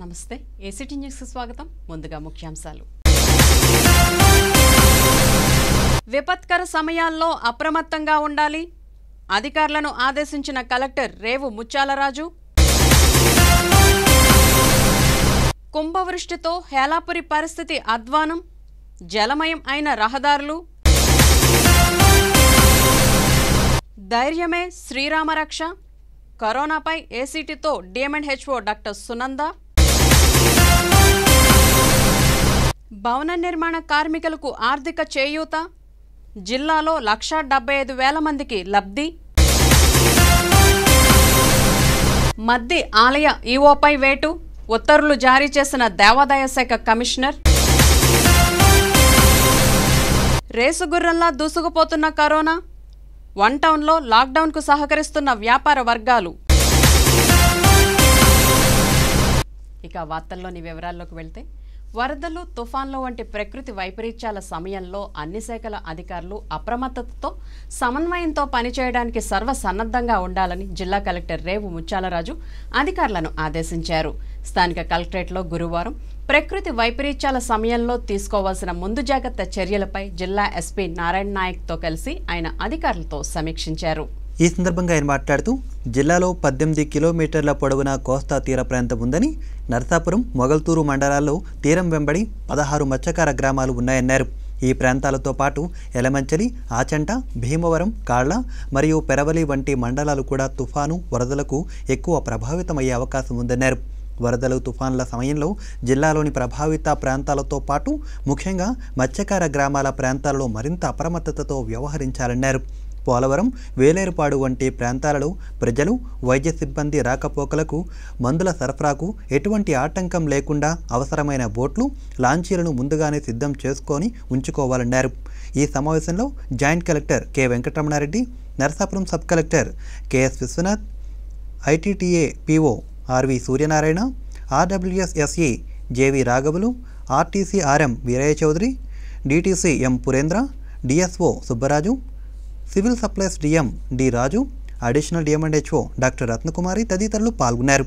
నమస్తే ఏసీటీ న్యూస్కి స్వాగతం ముందుగా ముఖ్యాంశాలు విపత్కర సమయాల్లో అప్రమత్తంగా ఉండాలి అధికారులను ఆదేశించిన కలెక్టర్ రేవు ముత్యాలరాజు కుంభవృష్టితో హేలాపురి పరిస్థితి అధ్వానం జలమయం అయిన రహదారులు ధైర్యమే శ్రీరామరక్ష కరోనాపై ఏసీటీతో డిఎంఎన్హెచ్ఓ డాక్టర్ సునంద భవన నిర్మాణ కార్మికులకు ఆర్థిక చేయూత జిల్లాలో లక్షా డెబ్బై ఐదు వేల మందికి లబ్ధి మద్ది ఆలయ ఈఓపై వేటు ఉత్తర్వులు జారీ చేసిన దేవాదాయ శాఖ కమిషనర్ రేసుగుర్రంలా దూసుకుపోతున్న కరోనా వన్ టౌన్లో లాక్డౌన్కు సహకరిస్తున్న వ్యాపార వర్గాలు ఇక వార్తల్లోని వివరాల్లోకి వెళ్తే వరదలు తుఫాన్లు వంటి ప్రకృతి వైపరీత్యాల సమయంలో అన్ని శాఖల అధికారులు అప్రమత్తతతో సమన్వయంతో పనిచేయడానికి సర్వసన్నద్ధంగా ఉండాలని జిల్లా కలెక్టర్ రేవు ముత్యాలరాజు అధికారులను ఆదేశించారు స్థానిక కలెక్టరేట్లో గురువారం ప్రకృతి వైపరీత్యాల సమయంలో తీసుకోవాల్సిన ముందు జాగ్రత్త చర్యలపై జిల్లా ఎస్పీ నారాయణ నాయక్తో కలిసి ఆయన అధికారులతో సమీక్షించారు ఈ సందర్భంగా ఆయన మాట్లాడుతూ జిల్లాలో పద్దెనిమిది కిలోమీటర్ల పొడవున కోస్తా తీర ప్రాంతం ఉందని నరసాపురం మొగల్తూరు మండలాల్లో తీరం వెంబడి పదహారు మత్స్యకార గ్రామాలు ఉన్నాయన్నారు ఈ ప్రాంతాలతో పాటు ఎలమంచలి ఆచంట భీమవరం కాళ్ల మరియు పెరవలి వంటి మండలాలు కూడా తుఫాను వరదలకు ఎక్కువ ప్రభావితమయ్యే అవకాశం ఉందన్నారు వరదలు తుఫాన్ల సమయంలో జిల్లాలోని ప్రభావిత ప్రాంతాలతో పాటు ముఖ్యంగా మత్స్యకార గ్రామాల ప్రాంతాలలో మరింత అప్రమత్తతతో వ్యవహరించాలన్నారు పోలవరం వేలేరుపాడు వంటి ప్రాంతాలలో ప్రజలు వైద్య సిబ్బంది రాకపోకలకు మందుల సరఫరాకు ఎటువంటి ఆటంకం లేకుండా అవసరమైన బోట్లు లాంచీలను ముందుగానే సిద్ధం చేసుకొని ఉంచుకోవాలన్నారు ఈ సమావేశంలో joint collector K Venkataramana Reddy Narasapuram sub collector KS Viswanath ITDA PO RV Suryanarayana RWSSE JV రాఘవులు RTC RM Veeraiah Chowdary DTC M Purendra DSO Subbaraju civil supplies DM D Raju additional DM and HO doctor Ratnakumari తదితరులు పాల్గొన్నారు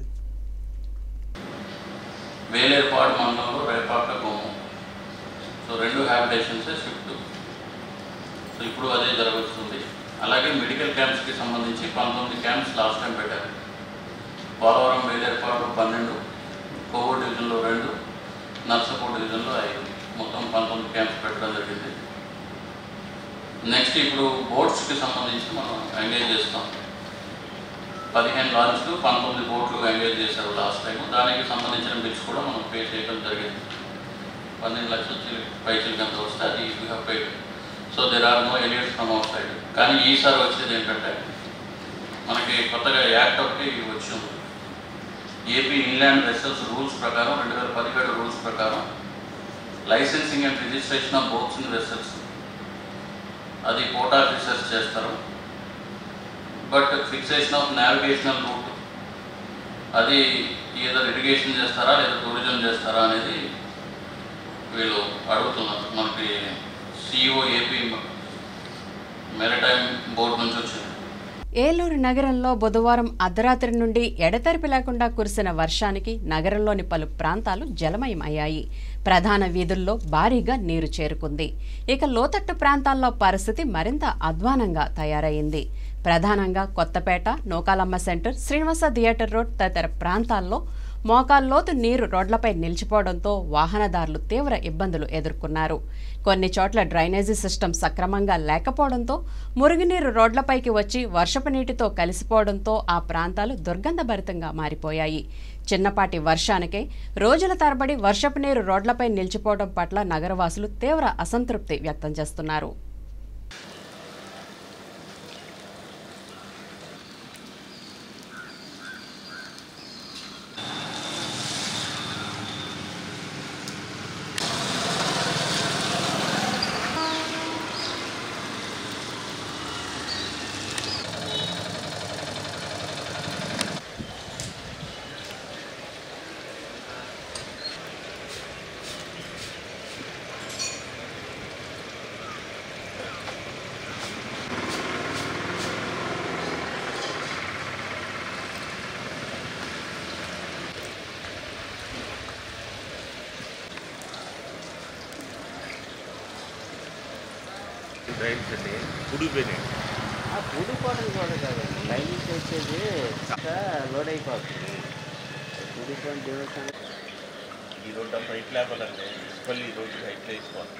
వేలేరుపాడు మండలంలో రేపాక గుమ్మం సో రెండు హ్యాబిటేషన్స్ షిఫ్ట్ సో ఇప్పుడు అదే జరుగుతుంది అలాగే మెడికల్ క్యాంప్స్కి సంబంధించి పంతొమ్మిది క్యాంప్స్ లాస్ట్ టైం పెట్టారు పోలవరం వేలేరుపాడు పన్నెండు కోవూరు డివిజన్లో రెండు నర్సపూర్ డివిజన్లో ఐదు మొత్తం పంతొమ్మిది క్యాంప్స్ పెట్టడం జరిగింది నెక్స్ట్ ఇప్పుడు బోట్స్కి సంబంధించి మనం ఎంగేజ్ చేస్తాం పదిహేను లాంచ్లు పంతొమ్మిది బోట్లు ఎంగేజ్ చేశారు లాస్ట్ టైం దానికి సంబంధించిన బిల్స్ కూడా మనం పే చేయడం జరిగింది పన్నెండు లక్షల పైసలకి ఎంత వస్తే అది we have paid so there are no eliots from our side కానీ ఈసారి వచ్చేది ఏంటంటే మనకి కొత్తగా యాక్ట్ ఒకటి వచ్చి ఉంది ఏపీ ఇన్లాండ్ వెసల్స్ రూల్స్ ప్రకారం రెండు వేల పదిహేడు రూల్స్ ప్రకారం licensing and registration of boats in vessels అది పోర్ట్ ఆఫీసర్స్ చేస్తారు but fixation of navigational route అది ఏదో ఇరిగేషన్ చేస్తారా లేదా టూరిజం చేస్తారా అనేది వీళ్ళు అడుగుతున్నారు మనకి సిఇఓ ఏపీ మెరిటైమ్ బోర్డు నుంచి వచ్చింది ఏలూరు నగరంలో బుధవారం అర్ధరాత్రి నుండి ఎడతెరిపి లేకుండా కురిసిన వర్షానికి నగరంలోని పలు ప్రాంతాలు జలమయమయ్యాయి ప్రధాన వీధుల్లో భారీగా నీరు చేరుకుంది ఇక లోతట్టు ప్రాంతాల్లో పరిస్థితి మరింత అధ్వానంగా తయారైంది ప్రధానంగా Kothapeta Nookalamma centre Srinivasa theatre road తదితర ప్రాంతాల్లో మోకాల్లోతు నీరు రోడ్లపై నిలిచిపోవడంతో వాహనదారులు తీవ్ర ఇబ్బందులు ఎదుర్కొన్నారు కొన్ని చోట్ల డ్రైనేజీ సిస్టమ్ సక్రమంగా లేకపోవడంతో మురుగునీరు రోడ్లపైకి వచ్చి వర్షపు నీటితో కలిసిపోవడంతో ఆ ప్రాంతాలు దుర్గంధభరితంగా మారిపోయాయి చిన్నపాటి వర్షానికే రోజుల తరబడి వర్షపు నీరు రోడ్లపై నిలిచిపోవడం పట్ల నగరవాసులు తీవ్ర అసంతృప్తి వ్యక్తం చేస్తున్నారు డ్రైన్స్ అండి ఉడిపోయినాయి ఊడిపోవడం కూడా కాదు లైన్ నుంచి వచ్చేది ఇంకా లోడ్ అయిపోతుంది ఊడిపోయిన దేవస్థానం ఈ రోడ్డు అంతా హైట్ లేపాలండి ఇసుకల్లి ఈ రోడ్డు హైట్ వేసుకోవాలి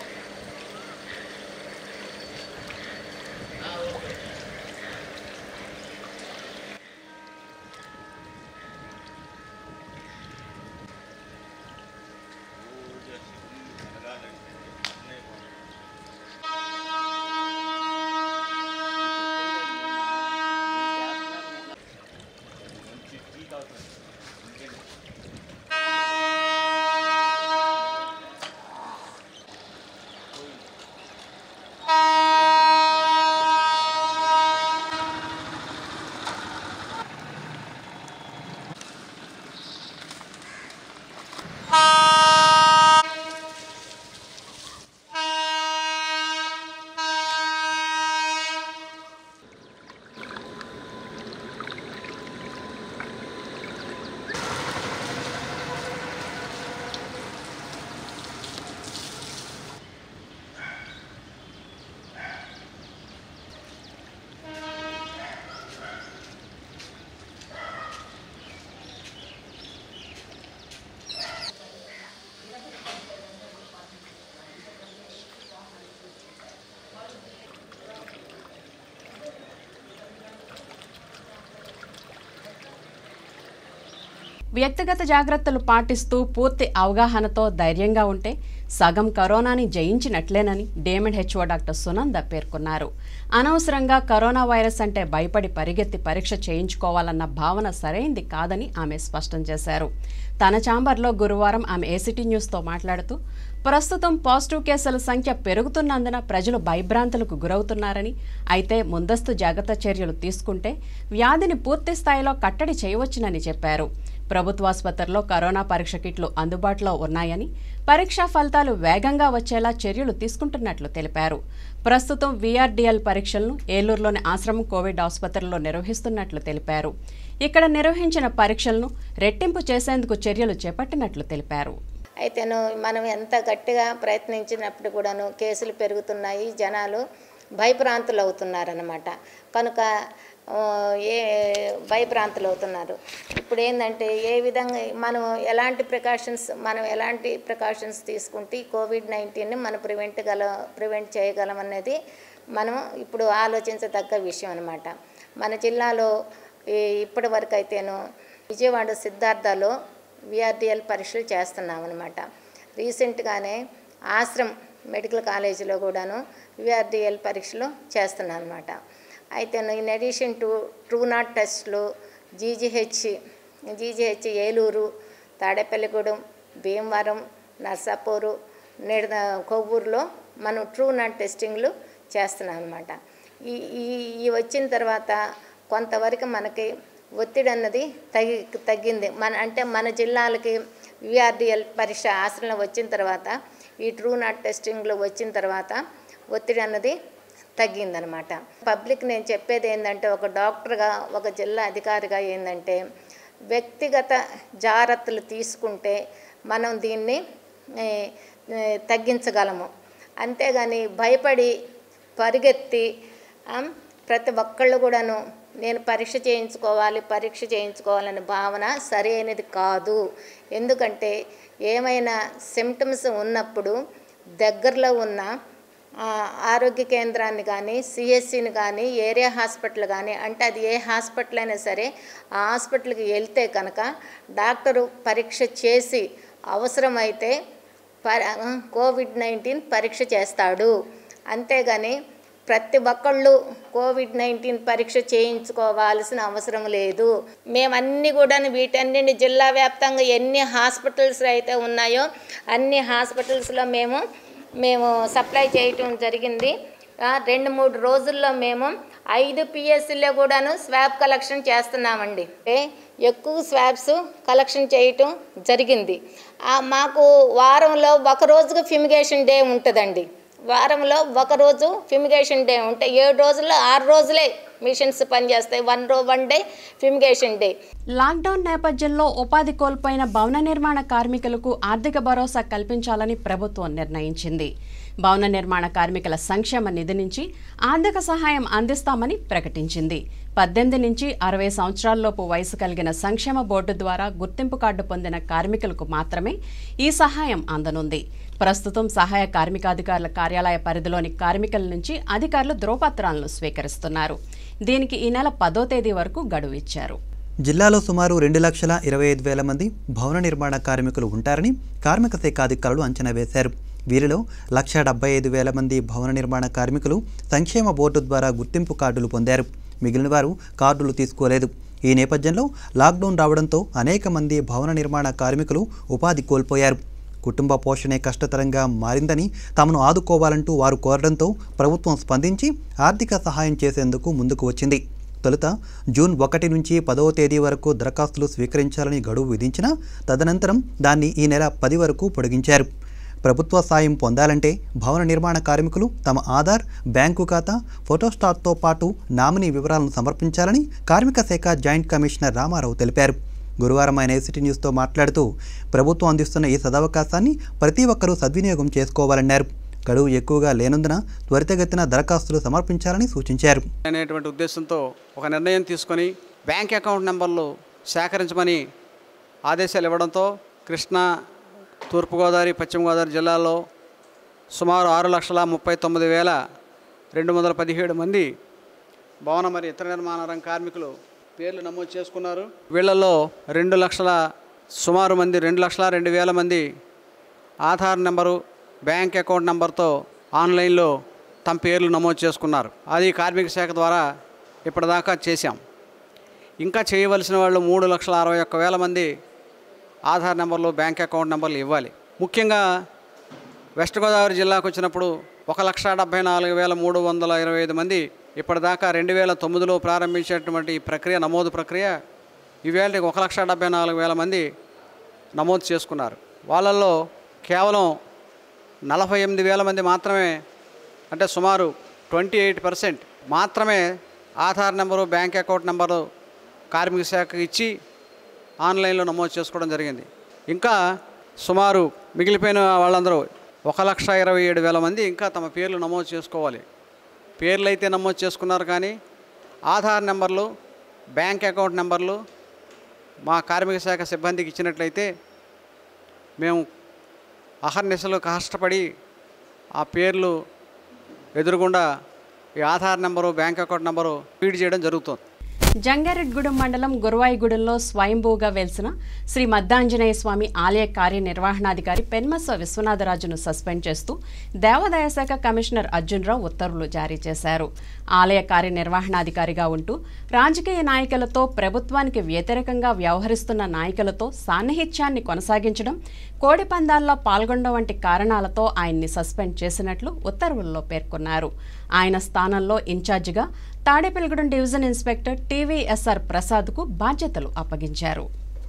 వ్యక్తిగత జాగ్రత్తలు పాటిస్తూ పూర్తి అవగాహనతో ధైర్యంగా ఉంటే సగం కరోనాని జయించినట్లేనని డేమండ్ హెచ్ఓ డాక్టర్ సునంద పేర్కొన్నారు అనవసరంగా కరోనా వైరస్ అంటే భయపడి పరిగెత్తి పరీక్ష చేయించుకోవాలన్న భావన సరైంది కాదని ఆమె స్పష్టం చేశారు తన ఛాంబర్లో గురువారం ఆమె ఏసిటీ న్యూస్తో మాట్లాడుతూ ప్రస్తుతం పాజిటివ్ కేసుల సంఖ్య పెరుగుతున్నందున ప్రజలు భయభ్రాంతులకు గురవుతున్నారని అయితే ముందస్తు జాగ్రత్త చర్యలు తీసుకుంటే వ్యాధిని పూర్తి స్థాయిలో కట్టడి చేయవచ్చునని చెప్పారు ప్రభుత్వాసుపత్రిలో కరోనా పరీక్ష కిట్లు అందుబాటులో ఉన్నాయని పరీక్షా ఫలితాలు వేగంగా వచ్చేలా చర్యలు తీసుకుంటున్నట్లు తెలిపారు ప్రస్తుతం వీఆర్డీఎల్ పరీక్షలను ఏలూరులోని ఆశ్రమం కోవిడ్ ఆసుపత్రిలో నిర్వహిస్తున్నట్లు తెలిపారు ఇక్కడ నిర్వహించిన పరీక్షలను రెట్టింపు చేసేందుకు చర్యలు చేపట్టినట్లు తెలిపారు అయితేను మనం ఎంత గట్టిగా ప్రయత్నించినప్పుడు కూడాను కేసులు పెరుగుతున్నాయి జనాలు భయభ్రాంతులు అవుతున్నారన్నమాట కనుక ఆ, ఏ భయభ్రాంతులు అవుతున్నారు ఇప్పుడు ఏంటంటే ఏ విధంగా మనం ఎలాంటి ప్రికాషన్స్ మనం ఎలాంటి ప్రికాషన్స్ తీసుకుంటే ఈ కోవిడ్ నైన్టీన్ని మనం ప్రివెంట్ గల ప్రివెంట్ చేయగలం అనేది మనం ఇప్పుడు ఆలోచించదగ్గ విషయం అనమాట మన జిల్లాలో ఈ- ఇప్పటి వరకు అయితేను విజయవాడ సిద్ధార్థలో విఆర్డిఎల్ పరీక్షలు చేస్తున్నాం అనమాట రీసెంట్గానే ఆశ్రమ్ మెడికల్ కాలేజీలో కూడాను విఆర్డిఎల్ పరీక్షలు చేస్తున్నాను అనమాట అయితే in addition to TrueNat టెస్ట్లు జీజీహెచ్ జీజీహెచ్ ఏలూరు తాడేపల్లిగూడెం భీమవరం నర్సాపూరు నిడ కొవ్వూరులో మనం ట్రూ నాట్ టెస్టింగ్లు చేస్తున్నాం అనమాట ఈ ఈ ఈ వచ్చిన తర్వాత కొంతవరకు మనకి ఒత్తిడి అన్నది తగ్గి తగ్గింది మన అంటే మన జిల్లాలకి విఆర్డిఎల్ పరీక్ష ఆశ్రయంలో వచ్చిన తర్వాత ఈ ట్రూ నాట్ టెస్టింగ్లో వచ్చిన తర్వాత ఒత్తిడి అన్నది తగ్గిందనమాట పబ్లిక్ నేను చెప్పేది ఏంటంటే ఒక డాక్టర్గా ఒక జిల్లా అధికారిగా ఏంటంటే వ్యక్తిగత జాగ్రత్తలు తీసుకుంటే మనం దీన్ని ఏ, ఏ, తగ్గించగలము అంతేగాని భయపడి పరిగెత్తి ఆ, ప్రతి ఒక్కళ్ళు కూడాను నేను పరీక్ష చేయించుకోవాలి పరీక్ష చేయించుకోవాలనే భావన సరైనది కాదు ఎందుకంటే ఏమైనా సిమ్టమ్స్ ఉన్నప్పుడు దగ్గరలో ఉన్న ఆ, ఆరోగ్య కేంద్రాన్ని కానీ సిఎస్సిని కానీ ఏరియా హాస్పిటల్ కానీ అంటే అది ఏ హాస్పిటల్ అయినా సరే ఆ హాస్పిటల్కి వెళ్తే కనుక డాక్టరు పరీక్ష చేసి అవసరమైతే ప కోవిడ్ నైన్టీన్ పరీక్ష చేస్తాడు అంతేగాని ప్రతి ఒక్కళ్ళు కోవిడ్ నైన్టీన్ పరీక్ష చేయించుకోవాల్సిన అవసరం లేదు మేమన్నీ కూడా వీటన్నింటి జిల్లా వ్యాప్తంగా ఎన్ని హాస్పిటల్స్ అయితే ఉన్నాయో అన్ని హాస్పిటల్స్లో మేము మేము సప్లై చేయటం జరిగింది ఆ, రెండు మూడు రోజుల్లో మేము ఐదు పిఎస్సీలో కూడాను స్వాబ్ కలెక్షన్ చేస్తున్నామండి అంటే ఎక్కువ స్వాబ్స్ కలెక్షన్ చేయటం జరిగింది ఆ, మాకు వారంలో ఒక రోజుకు ఫిమిగేషన్ డే ఉంటుందండి వారంలో ఒక రోజు ఫిమిగేషన్ డే ఉంటే ఏడు రోజుల్లో ఆరు రోజులే మిషన్స్ పనిచేస్తాయి one row one day fumigation day lockdown నేపథ్యంలో ఉపాధి కోల్పోయిన భవన నిర్మాణ కార్మికులకు ఆర్థిక భరోసా కల్పించాలని ప్రభుత్వం నిర్ణయించింది భవన నిర్మాణ కార్మికుల సంక్షేమ నిధి నుంచి ఆర్థిక సహాయం అందిస్తామని ప్రకటించింది పద్దెనిమిది నుంచి అరవై సంవత్సరాల్లోపు వయసు కలిగిన సంక్షేమ బోర్డు ద్వారా గుర్తింపు కార్డు పొందిన కార్మికులకు మాత్రమే ఈ సహాయం అందనుంది ప్రస్తుతం సహాయ కార్మికాధికారుల కార్యాలయ పరిధిలోని కార్మికుల నుంచి అధికారులు ధ్రువపత్రాలను స్వీకరిస్తున్నారు దీనికి ఈ నెల పదో తేదీ వరకు గడువు ఇచ్చారు జిల్లాలో సుమారు రెండు లక్షల ఇరవై ఐదు వేల మంది భవన నిర్మాణ కార్మికులు ఉంటారని కార్మిక శాఖ అధికారులు అంచనా వేశారు వీరిలో లక్ష డెబ్బై ఐదు వేల మంది భవన నిర్మాణ కార్మికులు సంక్షేమ బోర్డు ద్వారా గుర్తింపు కార్డులు పొందారు మిగిలిన వారు కార్డులు తీసుకోలేదు ఈ నేపథ్యంలో లాక్డౌన్ రావడంతో అనేక మంది భవన నిర్మాణ కార్మికులు ఉపాధి కోల్పోయారు కుటుంబ పోషణే కష్టతరంగా మారిందని తమను ఆదుకోవాలంటూ వారు కోరడంతో ప్రభుత్వం స్పందించి ఆర్థిక సహాయం చేసేందుకు ముందుకు వచ్చింది తొలుత జూన్ ఒకటి నుంచి పదవ తేదీ వరకు దరఖాస్తులు స్వీకరించాలని గడువు విధించినా తదనంతరం దాన్ని ఈ నెల పది వరకు పొడిగించారు ప్రభుత్వ సాయం పొందాలంటే భవన నిర్మాణ కార్మికులు తమ ఆధార్ బ్యాంకు ఖాతా ఫోటోస్టాట్తో పాటు నామినీ వివరాలను సమర్పించాలని కార్మిక శాఖ జాయింట్ కమిషనర్ రామారావు తెలిపారు గురువారం ఆయన ఏసిటీ న్యూస్తో మాట్లాడుతూ ప్రభుత్వం అందిస్తున్న ఈ సదవకాశాన్ని ప్రతి ఒక్కరూ సద్వినియోగం చేసుకోవాలన్నారు గడువు ఎక్కువగా లేనందున త్వరితగతిన దరఖాస్తులు సమర్పించాలని సూచించారు అనేటువంటి ఉద్దేశంతో ఒక నిర్ణయం తీసుకొని బ్యాంక్ అకౌంట్ నెంబర్లు సేకరించమని ఆదేశాలు ఇవ్వడంతో కృష్ణా తూర్పుగోదావరి పశ్చిమ గోదావరి జిల్లాలో సుమారు ఆరు లక్షల ముప్పై తొమ్మిది వేల రెండు వందల పదిహేడు మంది భవన మరి ఇతర నిర్మాణ రంగ కార్మికులు పేర్లు నమోదు చేసుకున్నారు వీళ్ళల్లో రెండు లక్షల సుమారు మంది రెండు లక్షల రెండు వేల మంది ఆధార్ నెంబరు బ్యాంక్ అకౌంట్ నెంబర్తో ఆన్లైన్లో తమ పేర్లు నమోదు చేసుకున్నారు అది కార్మిక శాఖ ద్వారా ఇప్పటిదాకా చేశాం ఇంకా చేయవలసిన వాళ్ళు మూడు లక్షల అరవై ఒక్క వేల మంది ఆధార్ నెంబర్లు బ్యాంక్ అకౌంట్ నెంబర్లు ఇవ్వాలి ముఖ్యంగా వెస్ట్ గోదావరి జిల్లాకు వచ్చినప్పుడు ఒక లక్ష డెబ్బై నాలుగు వేల మూడు వందల ఇరవై ఐదు మంది ఇప్పటిదాకా రెండు వేల తొమ్మిదిలో ప్రారంభించినటువంటి ఈ ప్రక్రియ నమోదు ప్రక్రియ ఈవేళకి ఒక లక్ష డెబ్బై నాలుగు వేల మంది నమోదు చేసుకున్నారు వాళ్ళల్లో కేవలం నలభై ఎనిమిది వేల మంది మాత్రమే అంటే సుమారు ట్వంటీ ఎయిట్ పర్సెంట్ మాత్రమే Aadhaar number bank account number కార్మిక శాఖకి ఇచ్చి ఆన్లైన్లో నమోదు చేసుకోవడం జరిగింది ఇంకా సుమారు మిగిలిపోయిన వాళ్ళందరూ ఒక లక్ష ఇరవై ఏడు వేల మంది ఇంకా తమ పేర్లు నమోదు చేసుకోవాలి పేర్లు అయితే నమోదు చేసుకున్నారు కానీ ఆధార్ నెంబర్లు బ్యాంక్ అకౌంట్ నెంబర్లు మా కార్మిక శాఖ సిబ్బందికి ఇచ్చినట్లయితే మేము అహర్నిశలు కష్టపడి ఆ పేర్లు ఎదురుగుండా ఈ Aadhaar number bank account number feed చేయడం జరుగుతుంది జంగారెడ్గూడెం మండలం గురువాయిగూడెంలో స్వయంభూగా వెలిసిన శ్రీ మద్దాంజనేయ స్వామి ఆలయ కార్యనిర్వహణాధికారి పెన్మస్వ విశ్వనాథరాజును సస్పెండ్ చేస్తూ దేవాదాయ శాఖ కమిషనర్ అర్జున్రావు ఉత్తర్వులు జారీ చేశారు ఆలయ కార్యనిర్వహణాధికారిగా ఉంటూ రాజకీయ నాయకులతో ప్రభుత్వానికి వ్యతిరేకంగా వ్యవహరిస్తున్న నాయకులతో సాన్నిహిత్యాన్ని కొనసాగించడం కోడి పందాల్లో పాల్గొనడం వంటి కారణాలతో ఆయన్ని సస్పెండ్ చేసినట్లు ఉత్తర్వుల్లో పేర్కొన్నారు ఆయన స్థానంలో ఇన్ఛార్జిగా తాడేపల్లిగూడెం డివిజన్ ఇన్స్పెక్టర్ టీవీఎస్ఆర్ ప్రసాద్కు బాధ్యతలు అప్పగించారు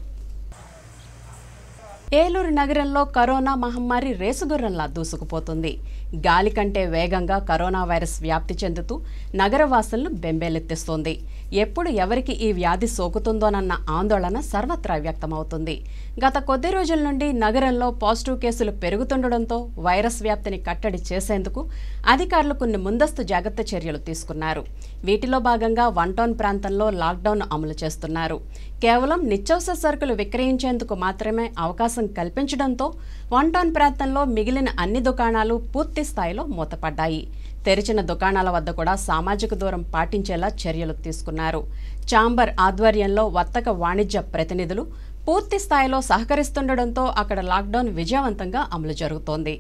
ఏలూరు నగరంలో కరోనా మహమ్మారి రేసుగుర్రంలా దూసుకుపోతుంది గాలి కంటే వేగంగా కరోనా వైరస్ వ్యాప్తి చెందుతూ నగరవాసులను బెంబేలెత్తిస్తోంది ఎప్పుడు ఎవరికి ఈ వ్యాధి సోకుతుందోనన్న ఆందోళన సర్వత్రా వ్యక్తమవుతుంది గత కొద్ది రోజుల నుండి నగరంలో పాజిటివ్ కేసులు పెరుగుతుండటంతో వైరస్ వ్యాప్తిని కట్టడి చేసేందుకు అధికారులు కొన్ని ముందస్తు జాగ్రత్త చర్యలు తీసుకున్నారు వీటిలో భాగంగా వన్ టౌన్ ప్రాంతంలో లాక్డౌన్ అమలు చేస్తున్నారు కేవలం నిత్యావసర సరుకులు విక్రయించేందుకు మాత్రమే అవకాశం కల్పించడంతో వన్ టౌన్ ప్రాంతంలో మిగిలిన అన్ని దుకాణాలు పూర్తి స్థాయిలో మూతపడ్డాయి తెరిచిన దుకాణాల వద్ద కూడా సామాజిక దూరం పాటించేలా చర్యలు తీసుకున్నారు చాంబర్ ఆధ్వర్యంలో వర్తక వాణిజ్య ప్రతినిధులు పూర్తి స్థాయిలో సహకరిస్తుండటంతో అక్కడ లాక్డౌన్ విజయవంతంగా అమలు జరుగుతోంది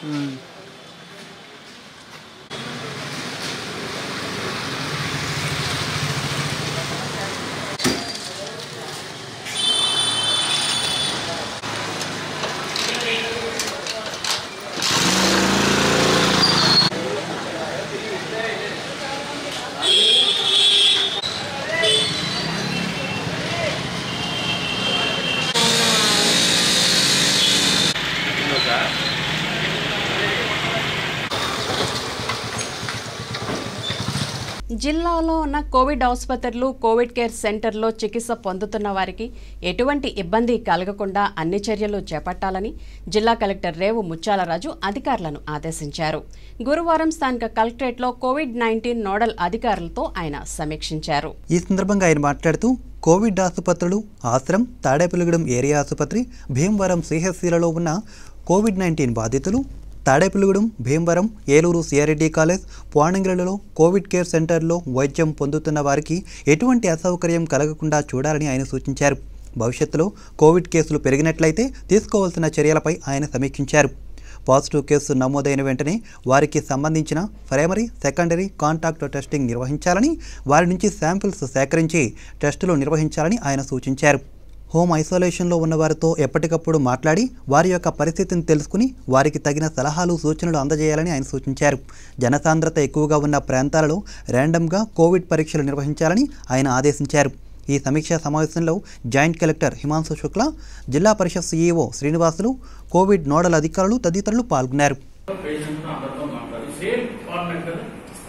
జిల్లాలో ఉన్న కోవిడ్ ఆసుపత్రులు కోవిడ్ కేర్ సెంటర్లో చికిత్స పొందుతున్న వారికి ఎటువంటి ఇబ్బంది కలగకుండా అన్ని చర్యలు చేపట్టాలని జిల్లా కలెక్టర్ రేవు ముత్యాలరాజు అధికారులను ఆదేశించారు గురువారం స్థానిక కలెక్టరేట్లో కోవిడ్ నైన్టీన్ నోడల్ అధికారులతో ఆయన సమీక్షించారు ఈ సందర్భంగా ఆయన మాట్లాడుతూ కోవిడ్ ఆసుపత్రులు ఆశ్రం తాడేపల్లిగూడెం ఏరియా ఆసుపత్రి భీమవరం సిహెచ్సిలలో ఉన్న కోవిడ్ నైన్టీన్ బాధితులు తాడేపల్లిగూడెం భీమవరం ఏలూరు సిఆర్రెడ్డి కాలేజ్ పోణంగిలలో కోవిడ్ కేర్ సెంటర్లో వైద్యం పొందుతున్న వారికి ఎటువంటి అసౌకర్యం కలగకుండా చూడాలని ఆయన సూచించారు భవిష్యత్తులో కోవిడ్ కేసులు పెరిగినట్లయితే తీసుకోవాల్సిన చర్యలపై ఆయన సమీక్షించారు పాజిటివ్ కేసు నమోదైన వెంటనే వారికి సంబంధించిన ప్రైమరీ సెకండరీ కాంటాక్ట్ టెస్టింగ్ నిర్వహించాలని వారి నుంచి శాంపిల్స్ సేకరించి టెస్టులు నిర్వహించాలని ఆయన సూచించారు హోమ్ ఐసోలేషన్లో ఉన్న వారితో ఎప్పటికప్పుడు మాట్లాడి వారి యొక్క పరిస్థితిని తెలుసుకుని వారికి తగిన సలహాలు సూచనలు అందజేయాలని ఆయన సూచించారు జనసాంద్రత ఎక్కువగా ఉన్న ప్రాంతాలలో ర్యాండమ్గా కోవిడ్ పరీక్షలు నిర్వహించాలని ఆయన ఆదేశించారు ఈ సమీక్షా సమావేశంలో joint collector Himanshu Shukla Zilla Parishad CEO Srinivasulu Covid nodal అధికారులు తదితరులు పాల్గొన్నారు పేషెంట్ అందరితో మాట్లాడి సేమ్ ఫార్మాట్ కదా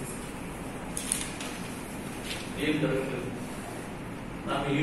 ఏం జరగట్లేదు నాకు ఈ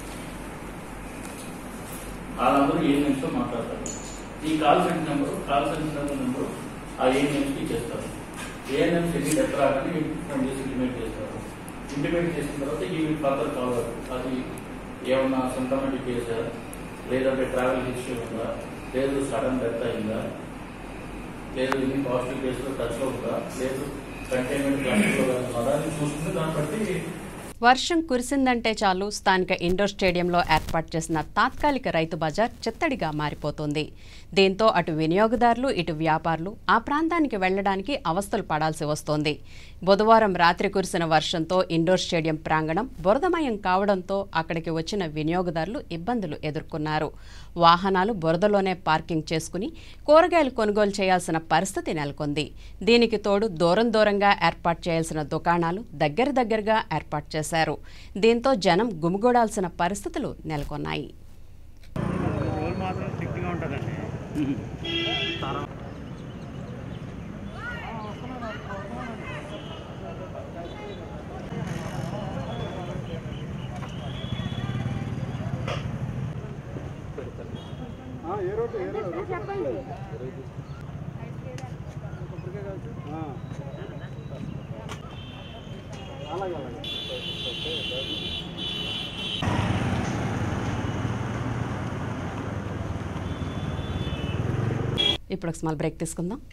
వాళ్ళందరూ ఏ నిమిషం మాట్లాడతారు ఈ call centre number call centre number ఆ ఏ నిమిషంకి చేస్తారు ఏ నిమిషం ఎన్ని ఎక్కడ రాగానే ఫోన్ చేసి ఇంటిమేట్ చేస్తారు ఇంటిమేట్ చేసిన తర్వాత ఈ ఫర్దర్ కాల్ అది ఏమన్నా సిమ్టమాటిక్ కేసా లేదంటే ట్రావెల్ హిస్టరీ ఉందా లేదు సడన్ డెత్ అయిందా లేదు ఇన్ని పాజిటివ్ కేసులు టచ్లో ఉందా లేదు కంటైన్మెంట్ క్లాసులో ఉన్నదా అని చూసుకుంటే దాన్ని బట్టి వర్షం కురిసిందంటే చాలు స్థానిక ఇండోర్ స్టేడియంలో ఏర్పాటు చేసిన తాత్కాలిక రైతు బజార్ చిత్తడిగా మారిపోతుంది దీంతో అటు వినియోగదారులు ఇటు వ్యాపారులు ఆ ప్రాంతానికి వెళ్లడానికి అవస్థలు పడాల్సి వస్తోంది బుధవారం రాత్రి కురిసిన వర్షంతో ఇండోర్ స్టేడియం ప్రాంగణం బురదమయం కావడంతో అక్కడికి వచ్చిన వినియోగదారులు ఇబ్బందులు ఎదుర్కొన్నారు వాహనాలు బురదలోనే పార్కింగ్ చేసుకుని కూరగాయలు కొనుగోలు చేయాల్సిన పరిస్థితి నెలకొంది దీనికి తోడు దూరం దూరంగా ఏర్పాటు చేయాల్సిన దుకాణాలు దగ్గర దగ్గరగా ఏర్పాటు చేశారు దీంతో జనం గుమిగూడాల్సిన పరిస్థితులు నెలకొన్నాయి ఇప్పుడు ఒక స్మాల్ బ్రేక్ తీసుకుందాం